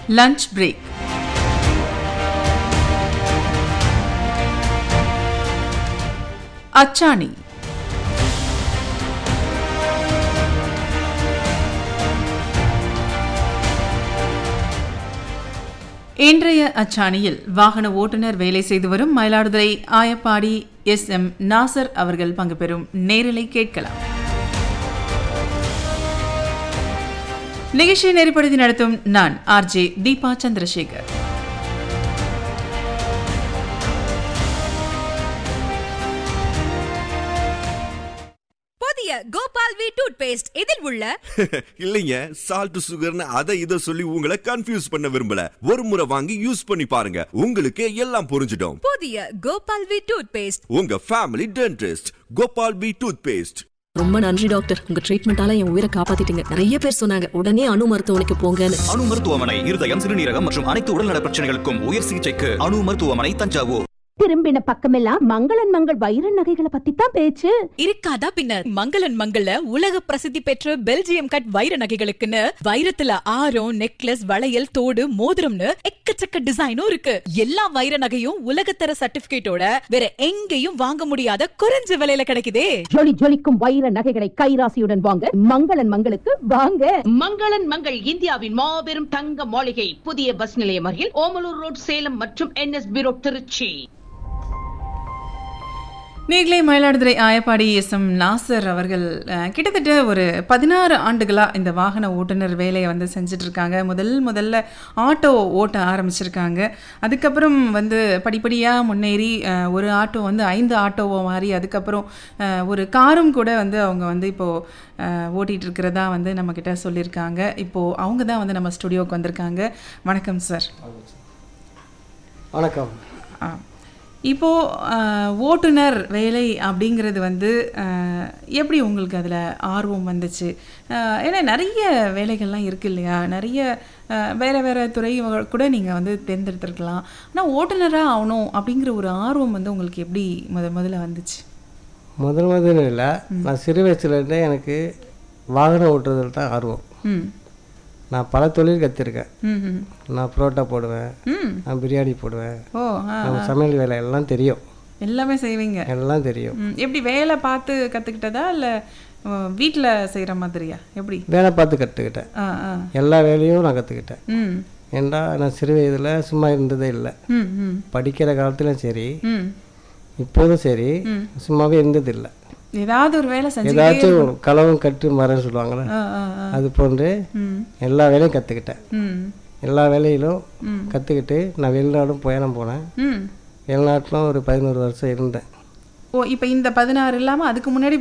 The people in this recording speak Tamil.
லஞ்ச் பிரேக் அச்சாணி இன்றைய அச்சாணியில் வாகன ஓட்டுநர் வேலை செய்து வரும் மயிலாடுதுறை ஆயப்பாடி எஸ் எம் நாசர் அவர்கள் பங்கு பெறும் நேரலை கேட்கலாம் நிகழ்ச்சியை நெறிப்படுத்தி நடத்தும் நான் ஆர்ஜே தீபா சந்திரசேகர் புதிய கோபால் வி டூத் பேஸ்ட் இதில் உள்ள இல்லைங்க சால்ட் சுகர்னு அதை இதை சொல்லி உங்களை கன்ஃபியூஸ் பண்ண விரும்பல ஒரு முறை வாங்கி யூஸ் பண்ணி பாருங்க உங்களுக்கு எல்லாம் புரிஞ்சிடும் புதிய கோபால் வி டூத் பேஸ்ட் உங்க family dentist Gopal B toothpaste ரொம்ப நன்றி டாக்டர் உங்க ட்ரீட்மெண்டால என் உயிரை காப்பாத்திட்டீங்க நிறைய பேர் சொன்னாங்க உடனே அணு மருத்துவமனைக்கு போங்கன்னு அணு மருத்துவமனை இருதயம் சிறுநீரகம் மற்றும் அனைத்து உடல்நல பிரச்சனைகளுக்கும் உயர் சிகிச்சைக்கு அணு மருத்துவமனை தஞ்சாவூர் திரும்பின பக்கமெல்லாம் மங்களன் மங்கள் வைர நகைகளை பத்தி தான் பேச்சு இருக்காதா பின்ன மங்களன் மங்கள்ல உலக பிரசித்தி பெற்ற பெல்ஜியம் கட் வைர நகைகளுக்குன்னு வைரத்துல ஆரம் நெக்லஸ் வளையல் தோடு மோதிரம்னு எக்கச்சக்க டிசைனும் இருக்கு எல்லா வைர நகையும் உலகத்தர சர்டிபிகேட்டோட வேற எங்கேயும் வாங்க முடியாத குறைஞ்ச விலையில கிடைக்குதே ஜொலி ஜொலிக்கும் வைர நகைகளை கைராசியுடன் வாங்க மங்களன் மங்களுக்கு வாங்க மங்களன் மங்கள் இந்தியாவின் மாபெரும் தங்க மாளிகை புதிய பஸ் நிலையம் அருகில் ஓமலூர் ரோட் சேலம் மற்றும் என்எஸ்பி ரோட் திருச்சி நீங்களே மயிலாடுதுறை ஆயப்பாடி எஸ் எம் நாசர் அவர்கள் அஹ், கிட்டத்தட்ட ஒரு பதினாறு ஆண்டுகளாக இந்த வாகன ஓட்டுநர் வேலையை வந்து செஞ்சுட்டு இருக்காங்க முதல் முதல்ல ஆட்டோ ஓட்ட ஆரம்பிச்சிருக்காங்க அதுக்கப்புறம் வந்து படிப்படியாக முன்னேறி அஹ், ஒரு ஆட்டோ வந்து ஐந்து ஆட்டோவோ மாறி அதுக்கப்புறம் அஹ், ஒரு காரும் கூட வந்து அவங்க வந்து இப்போது ஓட்டிகிட்டு இருக்கிறதா வந்து நம்மக்கிட்ட சொல்லியிருக்காங்க இப்போது அவங்க தான் வந்து நம்ம ஸ்டுடியோவுக்கு வந்திருக்காங்க வணக்கம் சார் வணக்கம் ஆ. இப்போ அஹ், ஓட்டுநர் வேலை அப்படிங்கிறது வந்து அஹ், எப்படி உங்களுக்கு அதில் ஆர்வம் வந்துச்சு அஹ், ஏன்னா நிறைய வேலைகள்லாம் இருக்கு இல்லையா நிறைய அஹ், வேற வேற துறை கூட நீங்கள் வந்து தேர்ந்தெடுத்திருக்கலாம் ஆனால் ஓட்டுநராக ஆகணும் அப்படிங்கிற ஒரு ஆர்வம் வந்து உங்களுக்கு எப்படி முத முதல்ல வந்துச்சு முதல் முதல்ல இல்லை நான் சிறு வயசுலேருந்தே எனக்கு வாகனம் ஓட்டுறதுல தான் ஆர்வம் ம் நான் பல தொழில் கற்றுருக்கேன் ம் ம் நான் புரோட்டா போடுவேன் ம் நான் பிரியாணி போடுவேன் ஓ ஆ நம்ம சமையல் வேலை எல்லாம் தெரியும் எல்லாமே செய்வீங்க எல்லாம் தெரியும் ம் எப்படி வேலை பார்த்து கற்றுக்கிட்டதா இல்லை வீட்டில் செய்கிற மாதிரியா எப்படி வேலை பார்த்து கற்றுக்கிட்டேன் ஆ ஆ எல்லா வேலையும் நான் கற்றுக்கிட்டேன் ம் ஏன்டா நான் சிறு வயதில் சும்மா இருந்ததே இல்லை ம் ம் படிக்கிற காலத்துலையும் சரி ம் இப்போதும் சரி சும்மாவே இருந்ததில்லை ஏதாவது ஒரு வேலை செஞ்சு ஏதாச்சும் களவும் கட்டு மரம்னு சொல்லுவாங்கள்ல ஆ ஆ ஆ அது போன்று ம் எல்லா வேலையும் கற்றுக்கிட்டேன் ம் எல்லா வேலையிலும் கற்றுக்கிட்டு நான் வெளிநாடும் பயணம் போனேன் ம் வெளிநாட்டிலும் ஒரு பதினோரு வருஷம் இருந்தேன் ஓ இப்போ இந்த பதினாறு இல்லாமல் அதுக்கு முன்னாடி